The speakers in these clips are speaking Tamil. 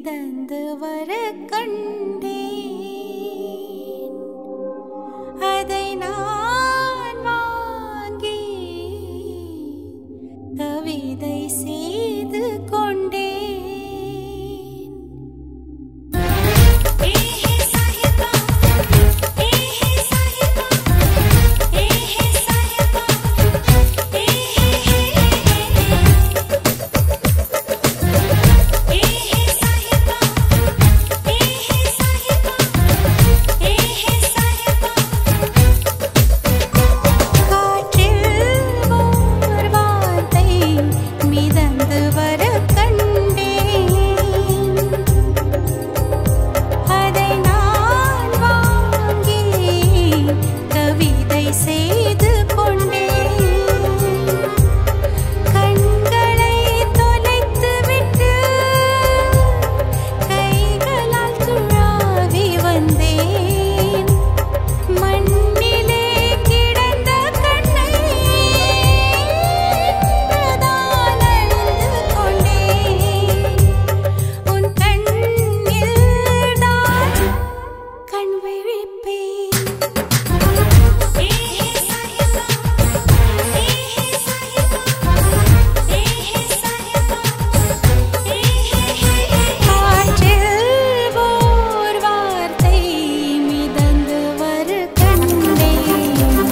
மிதந்து வர கண்டேன் அதை நான் வாங்கி கவிதை செய்து கொண்டேன் ஏஹே சாஹிபா ஏஹே சாஹிபா ஏஹே சாஹிபா ஏஹே ஏஹே சாஹிபா ஏஹே சாஹிபா ஏஹே சாஹிபா காற்றில் ஓர் வார்த்தை மிதந்து வர கண்டேன் அதை நான் வாங்கி கவிதை செய்து கொண்டேன் கண்களை தொலைத்துவிட்டு கைகளால் துழாவி வந்தேன் மண்ணிலே கிடந்த கண்ணை தான் அழிந்து கொண்டேன் உன் கண்ணில் தான் கண் விழிப்பேன் ஏஹே சாஹிபா ஏஹே சாஹிபா ஏஹே சாஹிபா ஏஹே காற்றில் ஓர் வார்த்தை மிதந்து வர கண்டேன்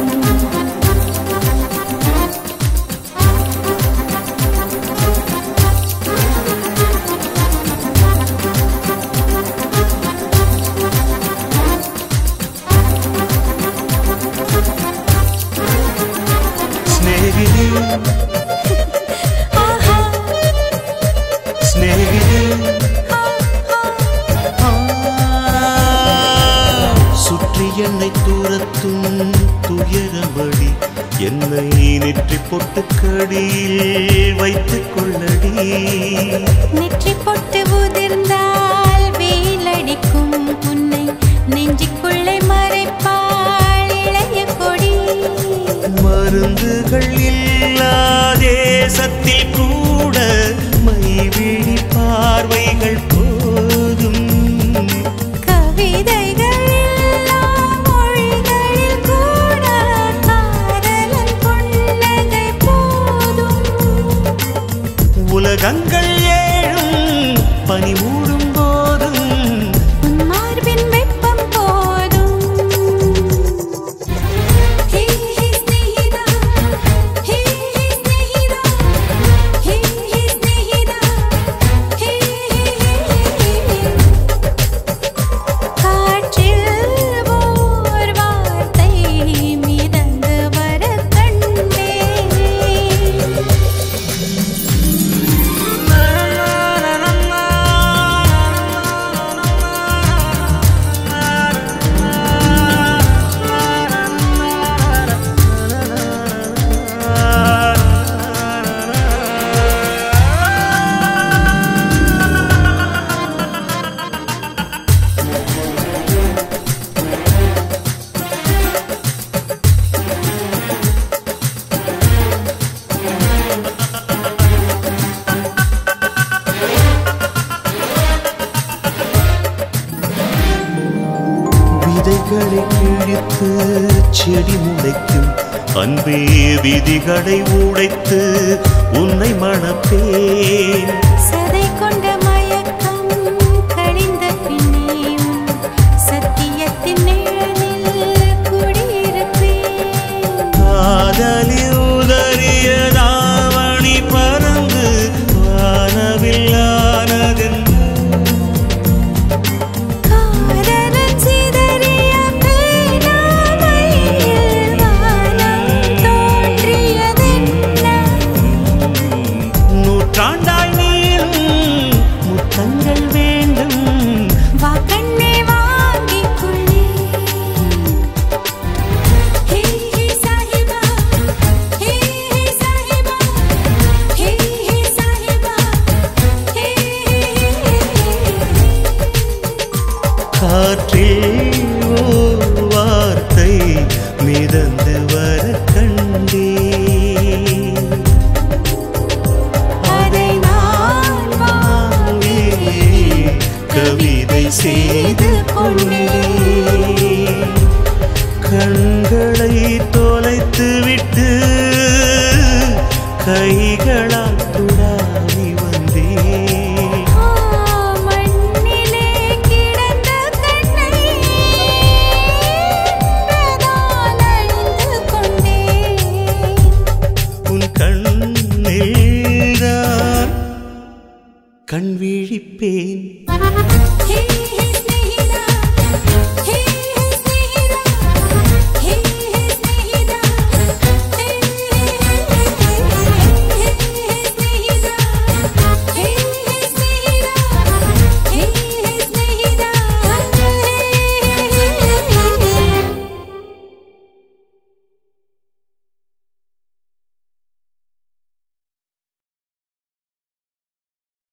സ്നേഹിതേ ஆஹா സ്നേഹിതേ ஆஹா சுற்றி என்னை தூரத்தும் துயரமடி என்னை நெற்றி பொட்டு கடியில் வைத்துக் கொள்ளடி நெற்றி பொட்டு உதிர்ந்தால் வெயிலடிக்கும் உன்னை நெஞ்சுக்குள்ளே மறைப்பாள் இளைய கொடி மருந்துகள் இல்லா தேசத்தில் கூட மைவிழி பார்வைகள் போதும் கவிதைகள் இல்லா மொழிகளில் கூட காதலன் புன்னகை போதும் உலகங்கள் ஏழும் பனி மூடும் போதும் உன் மார்பின் வெப்பம் போதும் ஹே ஹே ஸ்நேகிதா ஹே ஹே ஸ்நேகிதா ஹே ஹே ஸ்நேகிதா ஹே ஹே காற்றில் ஓர் வார்த்தை மிதந்து வர கண்டேன் விதைகளை கிழித்து செடி முளைக்கும் அன்பே விதிகளை உடைத்து உன்னை மணப்பேன் சதை கொண்ட மயக்கம் கழிந்த பின்னே உன் சத்தியத்தின் நிழலில் குடியிருப்பேன் காதலில் உதறிய தாவணி பறந்து வானவில்லானதென்று காதலன் சிதறிய பேனாமையில் வானம் தோன்றியதென்ன நூற்றாண்டாய் நீளும் முத்தங்கள் வேண்டும் வா கண்ணே வாங்கிக் கொள்ளே ஹே ஹே சாஹிபா ஹே ஹே சாஹிபா ஹே ஹே சாஹிபா ஹே காற்றில் ஓர் வார்த்தை மிதந்து வர கண்டேன் அதை நான் வாங்கி கவிதை செய்து கொண்டேன் கண்களை தொலைத்து விட்டு கைகளால் துடாவி வந்தேன் ஆ மண்ணிலே கிடந்த கண்ணை பிரதால் அழிந்து கொண்டேன் உன் கண்ணில்தான் கண் விழிப்பேன் ஹே